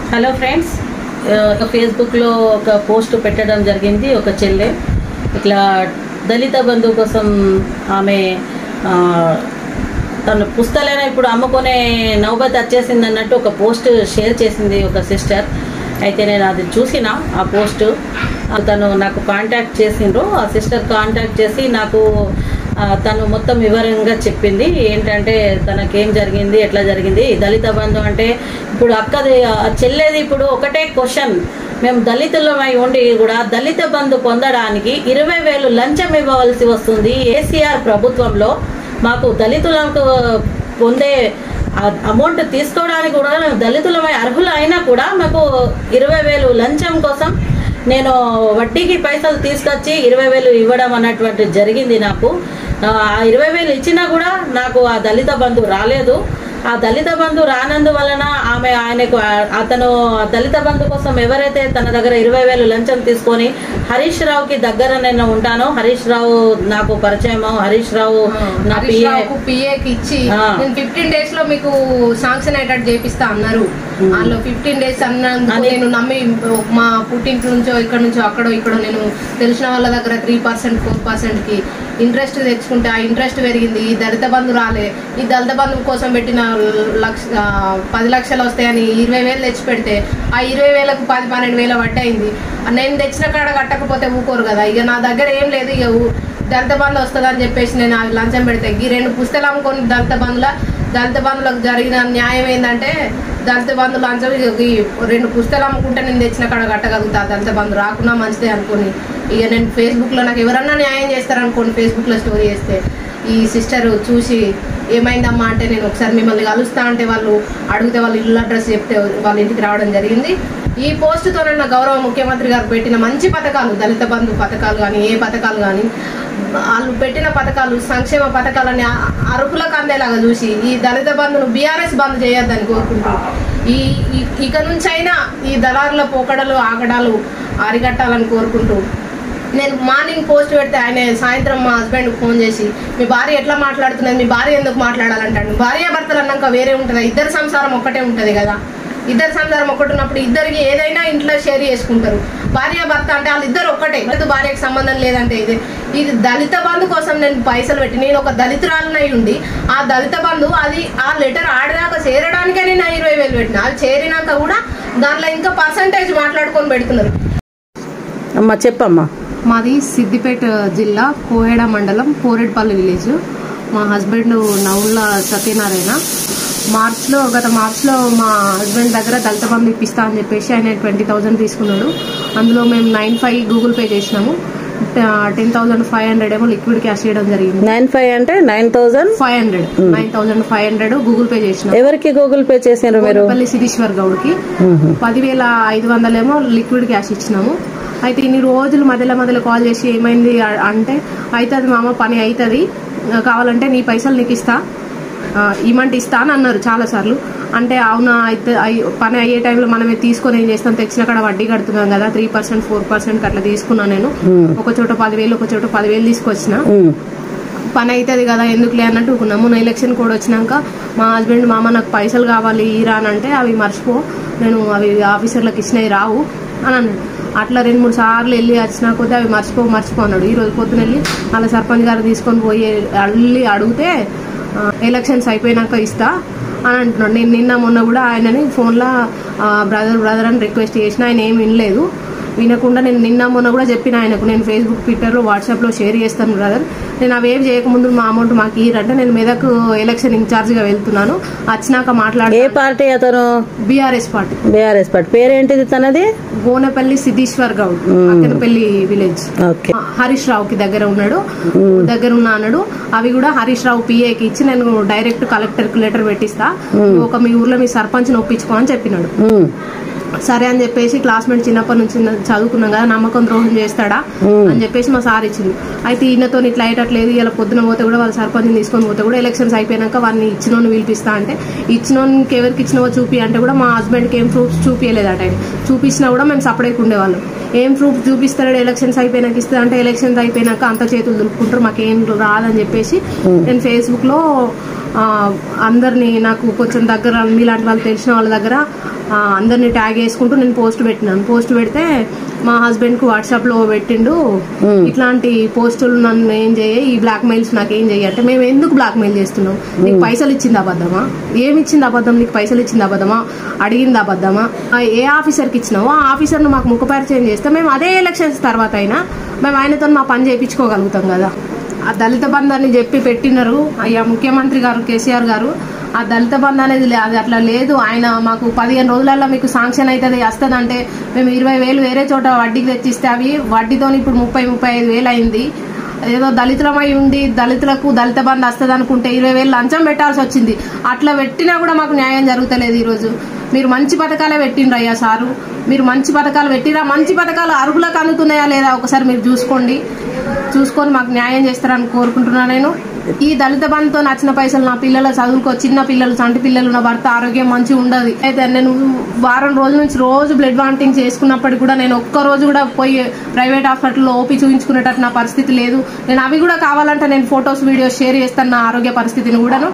Hello friends ఒక ఫేస్బుక్లో ఒక పోస్ట్ పెట్టడం జరిగింది ఒక చెల్లె ఇట్లా దళిత బంధువు కోసం ఆమె ఆ, తను పుస్తకాలైనా ఇప్పుడు అమ్ముకునే నౌబత్ వచ్చేసింది అన్నట్టు ఒక పోస్ట్ షేర్ చేసింది ఒక సిస్టర్ అయితే నేను అది చూసిన ఆ పోస్ట్ తను నాకు కాంటాక్ట్ చేసిండ్రు ఆ సిస్టర్ కాంటాక్ట్ చేసి నాకు ఆ, తను మొత్తం వివరంగా చెప్పింది ఏంటంటే తనకేం జరిగింది ఎట్లా జరిగింది దళిత బంధు అంటే ఇప్పుడు అక్కది ఆ చెల్లేది ఇప్పుడు ఒకటే క్వశ్చన్ మేము దళితులమై ఉండి కూడా దళిత బంధు పొందడానికి ఇరవై వేలు లంచం ఇవ్వవలసి వస్తుంది ఏసీఆర్ ప్రభుత్వంలో మాకు దళితులకు పొందే అమౌంట్ తీసుకోవడానికి కూడా మేము దళితులమై అర్హులు అయినా కూడా మాకు ఇరవై వేలు లంచం కోసం నేను వడ్డీకి పైసలు తీసుకొచ్చి ఇరవై వేలు ఇవ్వడం అన్నటువంటి జరిగింది నాకు ఆ ఇరవై వేలు ఇచ్చినా కూడా నాకు ఆ దళిత బంధు రాలేదు ఆ దళిత బంధు రానందు వలన ఆమె ఆయనకు ఆ- అతను ఆ దళిత బంధు కోసం ఎవరైతే తన దగ్గర ఇరవై వేలు లంచం తీసుకొని హరీష్ రావుకి దగ్గర నేను ఉంటాను హరీష్ రావు నాకు పరిచయం హరీష్ రావు నా హరీష్ పిఏ రావుకు పిఏకి ఇచ్చి ఆ. నేను ఫిఫ్టీన్ డేస్ లో మీకు శాంక్షన్ అయ్యేటట్టు చేపిస్తా అన్నారు వాళ్ళు ఫిఫ్టీన్ డేస్ అన్నందుకు అని- నేను నమ్మి మా పుట్టింటి నుంచో ఇక్కడ నుంచో అక్కడో ఇక్కడో నేను తెలిసిన వాళ్ళ దగ్గర త్రీ పర్సెంట్ ఫోర్ పర్సెంట్ కి ఇంట్రెస్ట్ తెచ్చుకుంటే ఆ ఇంట్రెస్ట్ పెరిగింది ఈ దళిత బంధు రాలే ఈ దళిత బంధు కోసం పెట్టిన లక్ష ఆ, పది లక్షలు వస్తాయని ఇరవై వేలు తెచ్చి పెడితే ఆ ఇరవై వేలకు పది పన్నెండు వేల వడ్డీ అయింది నేను తెచ్చిన కాడ కట్టకపోతే ఊకోరు కదా ఇక నా దగ్గర ఏం లేదు ఇక ఊ- దళిత బంధు వస్తుందని చెప్పేసి నేను అవి లంచం పెడితే ఈ రెండు పుస్తకాలు అమ్ముకొని దళిత బంధుల దళిత బంధులకు జరిగిన న్యాయం ఏంటంటే దళిత బంధు లంచం ఇక ఈ రెండు పుస్తకాలు అమ్ముకుంటే నేను తెచ్చిన కాడ కట్టగలుగుతా దళిత బంధు రాకున్నా మంచిదే అనుకొని ఇక నేను ఫేస్బుక్లో నాకు ఎవరన్నా న్యాయం చేస్తారనుకోండి ఫేస్బుక్లో స్టోరీ చేస్తే ఈ సిస్టర్ చూసి ఏమైందమ్మా అంటే నేను ఒకసారి మిమ్మల్ని కలుస్తా అంటే వాళ్ళు అడిగితే వాళ్ళ ఇల్లు అడ్రస్ చెప్తే వాళ్ళ ఇంటికి రావడం జరిగింది ఈ పోస్టుతో నా గౌరవ ముఖ్యమంత్రి గారు పెట్టిన మంచి పథకాలు దళిత బంధు పథకాలు కానీ ఏ పథకాలు కానీ వాళ్ళు పెట్టిన పథకాలు సంక్షేమ పథకాలని అ- అర్హులకు అందేలాగా చూసి ఈ దళిత బంధును బీఆర్ఎస్ బంద్ చేయొద్దని కోరుకుంటూ ఈ ఈ- ఇక నుంచైనా ఈ దళారుల పోకడలు ఆగడాలు అరికట్టాలని కోరుకుంటూ నేను మార్నింగ్ పోస్ట్ పెడితే ఆయన సాయంత్రం మా హస్బెండ్ ఫోన్ చేసి మీ భార్య ఎట్లా మాట్లాడుతున్నది మీ భార్య ఎందుకు మాట్లాడాలంటాడు భార్య భర్తలు అన్నాక వేరే ఉంటుంది ఇద్దరు సంసారం ఒక్కటే ఉంటుంది కదా ఇద్దరు సంసారం ఒకటి ఉన్నప్పుడు ఇద్దరికి ఏదైనా ఇంట్లో షేర్ చేసుకుంటారు భార్య భర్త అంటే వాళ్ళిద్దరు ఒక్కటే లేదు భార్యకు సంబంధం లేదంటే ఇది ఇది దళిత బంధు కోసం నేను పైసలు పెట్టి నేను ఒక దళితురాలనై ఉండి ఆ దళిత బంధు అది ఆ లెటర్ ఆడదాకా చేరడానికే నేను ఆ ఇరవై వేలు పెట్టిన అది చేరినాక కూడా దాంట్లో ఇంకా పర్సంటేజ్ మాట్లాడుకొని పెడుతున్నారు అమ్మా చెప్పమ్మా మాది సిద్దిపేట జిల్లా కోహెడ మండలం పోరెడ్పల్లి విలేజ్ మా హస్బెండ్ నవుల సత్యనారాయణ మార్చ్లో గత మార్చ్లో మా హస్బెండ్ దగ్గర దళిత బంధు ఇప్పిస్తా అని చెప్పేసి ఆయన ట్వంటీ థౌజండ్ తీసుకున్నాడు అందులో మేము నైన్ ఫైవ్ గూగుల్ పే చేసినాము టెన్ థౌసండ్ ఫైవ్ హండ్రెడ్ ఏమో లిక్విడ్ క్యాష్ చేయడం జరిగింది నైన్ ఫైవ్ అంటే nine thousand five hundred nine thousand five hundred Google Pay చేసినాం ఎవరికి గూగుల్ పే చేసిండ్రు మీరు కోటపల్లి సిరీశ్వర్ గౌడ్కి మ్మ్. పదివేల ఐదు వందలేమో లిక్విడ్ క్యాష్ ఇచ్చినాము అయితే ఇన్ని రోజులు మధ్యలో మధ్యలో కాల్ చేసి ఏమైంది అ- అంటే అవుతుంది మామ పని అవుతుంది కావాలంటే నీ పైసలు నీకు ఇస్తా ఆ, ఇమ్మంటే ఇస్తా అని అన్నారు చాలా సార్లు అంటే అవునా అయితే అయ్- పని అయ్యే టైంలో మనమే తీసుకొని ఏం చేస్తాం తెచ్చిన కాడ వడ్డీ కడుతున్నాం కదా త్రీ పర్సెంట్ ఫోర్ పర్సెంట్ అట్లా తీసుకున్నాను నేను ఒక చోట పదివేలు ఒక చోట పదివేలు తీసుకొచ్చిన మ్మ్. పని అవుతుంది కదా ఎందుకులే అన్నట్టు ఊరుకున్నాం మొన్న ఎలక్షన్ కూడా వచ్చినాక మా హస్బెండ్ మామ నాకు పైసలు కావాలి ఇరా అని అంటే అవి మర్చిపో నేను అవి ఆఫీసర్లకు ఇచ్చినవి రావు అని అన్నాడు అట్లా రెండు మూడు సార్లు వెళ్ళి వచ్చినా కొద్దీ అవి మర్చిపో మర్చిపో అన్నాడు ఈ రోజు పొద్దున వెళ్ళి వాళ్ళ సర్పంచ్ గారు తీసుకొని పోయి వెళ్ళి అడిగితే ఆ, ఎలక్షన్స్ అయిపోయినాక ఇస్తా అని అంటున్నాడు నేను నిన్న మొన్న కూడా ఆయనని ఫోన్లో బ్రదర్ బ్రదర్ అని రిక్వెస్ట్ చేసిన ఆయన ఏం వినలేదు వినకుండా నేను నిన్న మొన్న కూడా చెప్పిన ఆయనకు నేను ఫేస్బుక్ ట్విట్టర్లో వాట్సాప్లో షేర్ చేస్తాను బ్రదర్ నేను అవేం చేయకముందు మా అమౌంట్ మాకు ఇయ్యరంటే నేను మెదక్ ఎలక్షన్ ఇన్ఛార్జ్గా వెళ్తున్నాను వచ్చినాక ఏ మాట్లాడే పార్టీ అతను బీఆర్ఎస్ పార్టీ బీఆర్ఎస్ పార్టీ పేరేంటిది తనది గోనెపల్లి సిద్ధీశ్వర్ గౌడ్ అక్కనపల్లి విలేజ్ ఓకే హరీష్ రావుకి దగ్గర ఉన్నాడు దగ్గర ఉన్నా అన్నాడు అవి కూడా హరీష్ రావు పిఏకి ఇచ్చి నేను డైరెక్ట్ కలెక్టర్ కి లెటర్ పెట్టిస్తా నువ్వు ఒక మీ ఊర్లో మీ సర్పంచ్ ఒప్పించుకో అని చెప్పినాడు మ్మ్. సరే అని చెప్పేసి క్లాస్మేట్ చిన్నప్పటి నుంచి చదువుకున్నాం కదా నమ్మకం ద్రోహం చేస్తాడా అని చెప్పేసి మా సార్ ఇచ్చింది అయితే ఈయనతో ఇట్లా అయ్యేటట్లేదు ఇలా పొద్దున పోతే కూడా వాళ్ళ సర్పంచ్ని తీసుకొని పోతే కూడా ఎలక్షన్స్ అయిపోయాక వాడిని ఇచ్చినోని పిలిపిస్తా అంటే ఇచ్చినోనికి ఎవరికి ఇచ్చినవో చూపి అంటే కూడా మా హస్బెండ్కి ఏం ప్రూఫ్స్ చూపించలేదు ఆ టైం చూపించినా కూడా మేము సపరేట్ ఉండేవాళ్ళం ఏం ప్రూఫ్ చూపిస్తాడు ఎలక్షన్స్ అయిపోయినాక ఇస్తా అంటే ఎలక్షన్స్ అయిపోయినాక అంత చేతులు దులుపుకుంటారు మాకేం రాదని చెప్పేసి నేను ఫేస్బుక్ లో ఆ, అందరినీ నాకు కొంచెం దగ్గర మీలాంటి వాళ్ళు తెలిసిన వాళ్ళ దగ్గర ఆ, అందరినీ ట్యాగ్ చేసుకుంటూ నేను పోస్ట్ పెట్టినాను పోస్ట్ పెడితే మా హస్బెండ్కి వాట్సాప్లో పెట్టిండు మ్మ్. ఇట్లాంటి పోస్టులు నన్ను ఏం చేయ ఈ బ్లాక్ మెయిల్స్ నాకు ఏం చేయ అంటే మేము ఎందుకు బ్లాక్ మెయిల్ చేస్తున్నాం నీకు పైసలు ఇచ్చింది అబద్ధమా ఏమి ఇచ్చింది అబద్ధం నీకు పైసలు ఇచ్చింది అబద్ధమా అడిగింది అబద్ధమా ఆ, ఏ ఆఫీసర్కి ఇచ్చినావో ఆ ఆఫీసర్ను మాకు ముఖపరిచయం చేస్తే మేము అదే ఎలక్షన్స్ తర్వాత అయినా మేము ఆయనతో మా పని చేయించుకోగలుగుతాం కదా ఆ దళిత బంధు అని చెప్పి పెట్టినారు అయ్యా ముఖ్యమంత్రి గారు కేసీఆర్ గారు ఆ దళిత బంధు అనేది లే- అది అట్లా లేదు ఆయన మాకు పదిహేను రోజులలో మీకు శాంక్షన్ అవుతుంది వస్తుందంటే మేము ఇరవై వేలు వేరే చోట వడ్డీకి తెచ్చిస్తే అవి వడ్డీతో ఇప్పుడు ముప్పై ముప్పై ఐదు వేలు అయింది ఏదో దళితులమై ఉండి దళితులకు దళిత బంధు వస్తుంది అనుకుంటే ఇరవై వేలు లంచం పెట్టాల్సి వచ్చింది అట్లా పెట్టినా కూడా మాకు న్యాయం జరుగుతలేదు ఈరోజు మీరు మంచి పథకాలే పెట్టిండ్రు అయ్యా సారు మీరు మంచి పథకాలు పెట్టిరా మంచి పథకాలు అర్హులకు అందుతున్నాయా లేదా ఒకసారి మీరు చూసుకోండి చూసుకొని మాకు న్యాయం చేస్తారని కోరుకుంటున్నా నేను ఈ దళిత బంధుతో నచ్చిన పైసలు నా పిల్లల చదువుకో చిన్న పిల్లలు చంటి పిల్లలు నా భర్త ఆరోగ్యం మంచిగా ఉండదు అయితే నేను వారం రోజుల నుంచి రోజు బ్లడ్ వామిటింగ్ చేసుకున్నప్పటికి కూడా నేను ఒక్క రోజు కూడా పోయి ప్రైవేట్ హాస్పిటల్లో ఓపీ చూపించుకునేటట్టు నా పరిస్థితి లేదు నేను అవి కూడా కావాలంటే నేను ఫొటోస్ వీడియోస్ షేర్ చేస్తాను నా ఆరోగ్య పరిస్థితిని కూడాను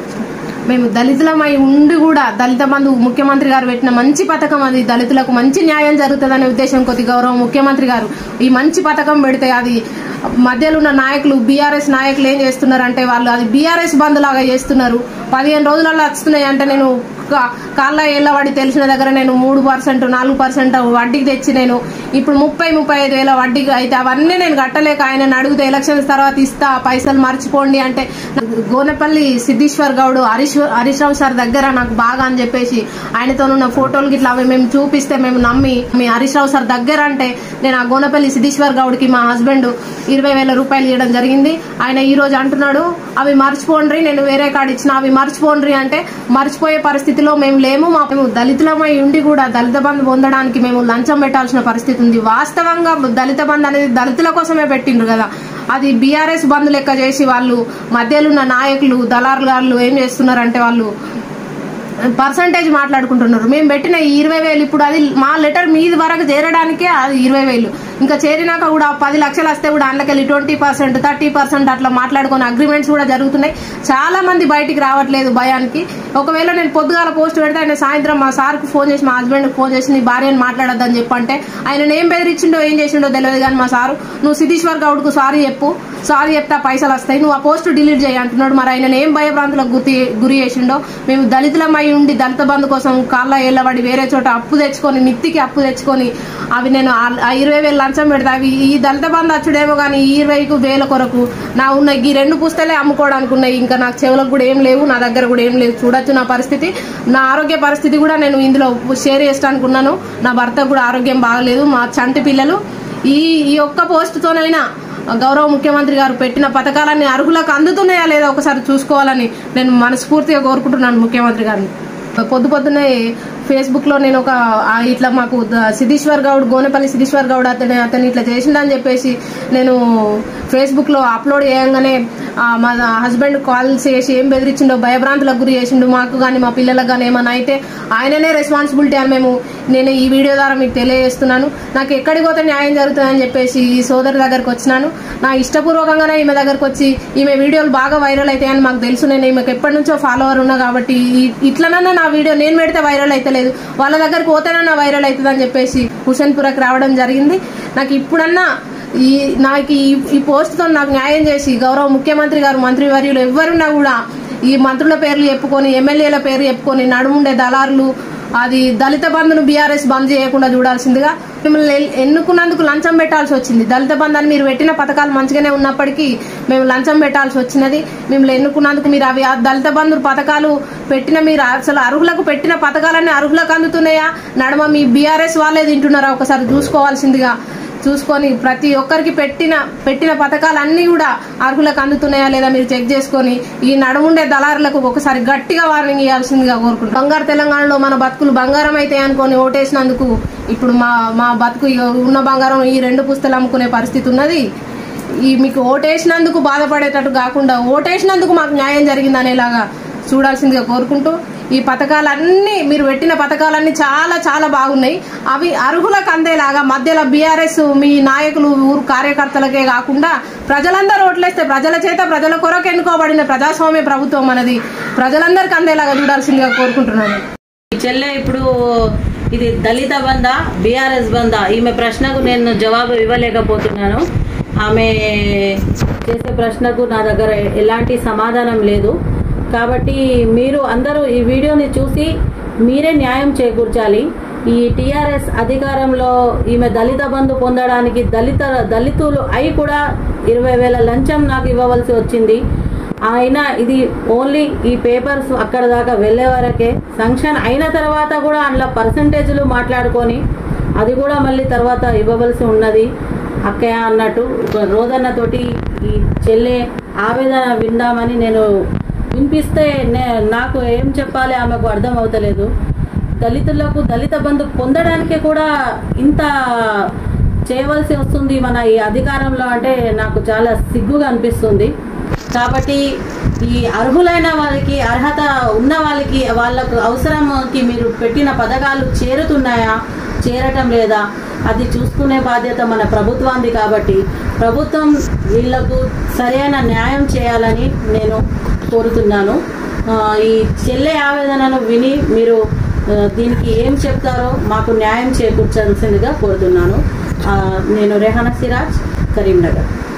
మేము దళితులమై ఉండి కూడా దళిత బంధు ముఖ్యమంత్రి గారు పెట్టిన మంచి పథకం అది దళితులకు మంచి న్యాయం జరుగుతుందనే ఉద్దేశం కొద్ది గౌరవం ముఖ్యమంత్రి గారు ఈ మంచి పథకం పెడితే అది మధ్యలో ఉన్న నాయకులు బీఆర్ఎస్ నాయకులు ఏం చేస్తున్నారంటే వాళ్ళు అది బీఆర్ఎస్ బంద్ లాగా చేస్తున్నారు పదిహేను రోజులలో వస్తున్నాయి అంటే నేను కా- కాళ్ళ ఏళ్ళవాడి తెలిసిన దగ్గర నేను మూడు పర్సెంట్ నాలుగు పర్సెంట్ వడ్డీకి తెచ్చి నేను ఇప్పుడు ముప్పై ముప్పై ఐదు వేల వడ్డీకి అయితే అవన్నీ నేను కట్టలేక ఆయన అడిగితే ఎలక్షన్స్ తర్వాత ఇస్తా ఆ పైసలు మర్చిపోండి అంటే నాకు గోనపల్లి సిద్ధేశ్వర్ గౌడ్ హరీష్ హరీష్ రావు సార్ దగ్గర నాకు బాగా అని చెప్పేసి ఆయనతో ఉన్న ఫోటోలు గిట్లా అవి మేము చూపిస్తే మేము నమ్మి మీ హరీష్ రావు సార్ దగ్గర అంటే నేను ఆ గోనపల్లి సిద్ధేశ్వర్ గౌడ్కి మా హస్బెండ్ ఇరవై వేల రూపాయలు ఇవ్వడం జరిగింది ఆయన ఈ రోజు అంటున్నాడు అవి మర్చిపోండ్రి నేను వేరే కాడ ఇచ్చిన అవి మర్చిపోండ్రి అంటే మర్చిపోయే పరిస్థితిలో మేము లేము మా మేము దళితులమై ఉండి కూడా దళిత బంధు పొందడానికి మేము లంచం పెట్టాల్సిన పరిస్థితి ఉంది వాస్తవంగా దళిత బంధు అనేది దళితుల కోసమే పెట్టిండ్రు కదా అది బీఆర్ఎస్ బంధు లెక్క చేసి వాళ్ళు మధ్యలో ఉన్న నాయకులు దళారులు ఏం చేస్తున్నారంటే వాళ్ళు పర్సంటేజ్ మాట్లాడుకుంటున్నారు మేము పెట్టిన ఈ ఇరవై వేలు ఇప్పుడు అది మా లెటర్ మీది వరకు చేరడానికే అది ఇరవై వేలు ఇంకా చేరినాక కూడా పది లక్షలు వస్తే కూడా అందుకెళ్ళి ట్వంటీ పర్సెంట్ థర్టీ పర్సెంట్ అట్లా మాట్లాడుకుని అగ్రిమెంట్స్ కూడా జరుగుతున్నాయి చాలా మంది బయటికి రావట్లేదు భయానికి ఒకవేళ నేను పొద్దుగాల పోస్ట్ పెడితే ఆయన సాయంత్రం మా సార్కు ఫోన్ చేసి మా హస్బెండ్కి ఫోన్ చేసి నీ భార్యని మాట్లాడొద్దని చెప్పంటే ఆయన ఏం బెదిరించిండో ఏం చేసిండో తెలియదు కానీ మా సారు నువ్వు సిద్ధేశ్వర్ గౌడ్కు సారీ చెప్పు సారీ చెప్తే ఆ పైసలు వస్తాయి నువ్వు ఆ పోస్ట్ డిలీట్ చేయి అంటున్నాడు మరి ఆయన ఏం భయభ్రాంతులకు గుర్తి గురి చేసిండో మేము దళితులమై ఉండి దళిత బంధు కోసం కాళ్ళ ఏళ్ళబడి వేరే చోట అప్పు తెచ్చుకొని మిత్తికి అప్పు తెచ్చుకొని అవి నేను ఆ- ఆ ఇరవై వేలు లంచం పెడతా అవి ఈ దళిత బంధు వచ్చుడేమో కానీ ఈ ఇరవైకు వేల కొరకు నా ఉన్న ఈ రెండు పుస్తలే అమ్ముకోవడానికి ఉన్నాయి ఇంకా నాకు చెవులకు కూడా ఏం లేవు నా దగ్గర కూడా ఏం లేవు చూడొచ్చు నా పరిస్థితి నా ఆరోగ్య పరిస్థితి కూడా నేను ఇందులో షేర్ చేయడానికి ఉన్నాను నా భర్త కూడా ఆరోగ్యం బాగలేదు మా చంటి పిల్లలు ఈ ఈ ఒక్క పోస్టుతోనైనా గౌరవ ముఖ్యమంత్రి గారు పెట్టిన పథకాలన్నీ అర్హులకు అందుతున్నాయా లేదా ఒకసారి చూసుకోవాలని నేను మనస్ఫూర్తిగా కోరుకుంటున్నాను ముఖ్యమంత్రి గారిని పొద్దు పొద్దునే ఫేస్బుక్ లో నేను ఒక ఆ ఇట్లా మాకు ద- సిద్ధేశ్వర్ గౌడ్ గోనెపల్లి సిద్ధేశ్వర్ గౌడ్ అతను అతను ఇట్లా చేసిండని చెప్పేసి నేను ఫేస్బుక్ లో అప్లోడ్ చేయగానే ఆ, మా హస్బెండ్ కాల్ చేసి ఏం బెదిరించిండో భయభ్రాంతులకు గురి చేసిండు మాకు కానీ మా పిల్లలకు కానీ ఏమైనా అయితే ఆయననే రెస్పాన్సిబిలిటీ అని మేము నేను ఈ వీడియో ద్వారా మీకు తెలియజేస్తున్నాను నాకు ఎక్కడికి పోతే న్యాయం జరుగుతుందని చెప్పేసి ఈ సోదరి దగ్గరకు వచ్చినాను నా ఇష్టపూర్వకంగానే ఈమె దగ్గరకు వచ్చి ఈమె వీడియోలు బాగా వైరల్ అవుతాయని మాకు తెలుసు నేను ఈమెకు ఎప్పటి నుంచో ఫాలోవర్ ఉన్నా కాబట్టి ఈ- ఇట్లనన్నా నా వీడియో నేను పెడితే వైరల్ అవుతలేదు వాళ్ళ దగ్గరకు పోతేనన్నా వైరల్ అవుతుంది అని చెప్పేసి హుషన్పురకు రావడం జరిగింది నాకు ఇప్పుడన్నా ఈ నాకు ఈ ఈ పోస్ట్తో నాకు న్యాయం చేసి గౌరవ ముఖ్యమంత్రి గారు మంత్రి వర్యులు ఎవరున్నా కూడా ఈ మంత్రుల పేర్లు చెప్పుకొని ఎమ్మెల్యేల పేరు చెప్పుకొని నడుముండే దళారులు అది దళిత బంధును బీఆర్ఎస్ బంద్ చేయకుండా చూడాల్సిందిగా మిమ్మల్ని ఎల్- ఎన్నుకున్నందుకు లంచం పెట్టాల్సి వచ్చింది దళిత బంధాన్ని మీరు పెట్టిన పథకాలు మంచిగానే ఉన్నప్పటికీ మేము లంచం పెట్టాల్సి వచ్చినది మిమ్మల్ని ఎన్నుకున్నందుకు మీరు అవి ఆ దళిత బంధు పథకాలు పెట్టిన మీరు అసలు అర్హులకు పెట్టిన పథకాలన్నీ అర్హులకు అందుతున్నాయా నడమ మీ బీఆర్ఎస్ వాళ్ళే తింటున్నారా ఒకసారి చూసుకోవాల్సిందిగా చూసుకొని ప్రతి ఒక్కరికి పెట్టిన పెట్టిన పథకాలన్నీ కూడా అర్హులకు అందుతున్నాయా లేదా మీరు చెక్ చేసుకొని ఈ నడుముండే దళారులకు ఒకసారి గట్టిగా వార్నింగ్ ఇవ్వాల్సిందిగా కోరుకుంటున్నాం బంగారు తెలంగాణలో మన బతుకులు బంగారం అయితే అనుకొని ఓటేసినందుకు ఇప్పుడు మా మా బతుకు ఇగ ఉన్న బంగారం ఈ రెండు పుస్తలు అమ్ముకునే పరిస్థితి ఉన్నది ఈ మీకు ఓటేసినందుకు బాధపడేటట్టు కాకుండా ఓటేసినందుకు మాకు న్యాయం జరిగింది అనేలాగా చూడాల్సిందిగా కోరుకుంటూ ఈ పథకాలన్నీ మీరు పెట్టిన పథకాలన్నీ చాలా చాలా బాగున్నాయి అవి అర్హులకు అందేలాగా మధ్యలో బీఆర్ఎస్ మీ నాయకులు ఊరు కార్యకర్తలకే కాకుండా ప్రజలందరూ ఓట్లేస్తే ప్రజల చేత ప్రజల కొరకు ఎన్నుకోబడిన ప్రజాస్వామ్య ప్రభుత్వం మనది ప్రజలందరికీ అందేలాగా చూడాల్సిందిగా కోరుకుంటున్నాను ఈ చెల్లె ఇప్పుడు ఇది దళిత బంద బీఆర్ఎస్ బంద ఈమె ప్రశ్నకు నేను జవాబు ఇవ్వలేకపోతున్నాను ఆమె చేసే ప్రశ్నకు నా దగ్గర ఎలాంటి సమాధానం లేదు కాబట్టి మీరు అందరూ ఈ వీడియోని చూసి మీరే న్యాయం చేకూర్చాలి ఈ టీఆర్ఎస్ అధికారంలో ఈమె దళిత బంధు పొందడానికి దళిత దళితులు అయి కూడా ఇరవై వేల లంచం నాకు ఇవ్వవలసి వచ్చింది అయినా ఇది ఓన్లీ ఈ పేపర్స్ అక్కడ దాకా వెళ్ళే వరకే సంక్షన్ అయిన తర్వాత కూడా అందులో పర్సంటేజ్లు మాట్లాడుకొని అది కూడా మళ్ళీ తర్వాత ఇవ్వవలసి ఉన్నది అక్కయ్య అన్నట్టు రోదన్నతోటి ఈ చెల్లె ఆవేదన విందామని నేను వినిపిస్తే నే నాకు ఏం చెప్పాలి ఆమెకు అర్థం అవుతలేదు దళితులకు దళిత బంధు పొందడానికి కూడా ఇంత చేయవలసి వస్తుంది మన ఈ అధికారంలో అంటే నాకు చాలా సిగ్గుగా అనిపిస్తుంది కాబట్టి ఈ అర్హులైన వాళ్ళకి అర్హత ఉన్న వాళ్ళకి వాళ్ళకు అవసరంకి మీరు పెట్టిన పథకాలు చేరుతున్నాయా చేరటం లేదా అది చూసుకునే బాధ్యత మన ప్రభుత్వానికి కాబట్టి ప్రభుత్వం వీళ్లకు సరైన న్యాయం చేయాలని నేను కోరుతున్నాను ఆ, ఈ చెల్లె ఆవేదనను విని మీరు ఆ, దీనికి ఏం చెప్తారో మాకు న్యాయం చేకూర్చాల్సిందిగా కోరుతున్నాను ఆ, నేను రెహానా సిరాజ్ కరీంనగర్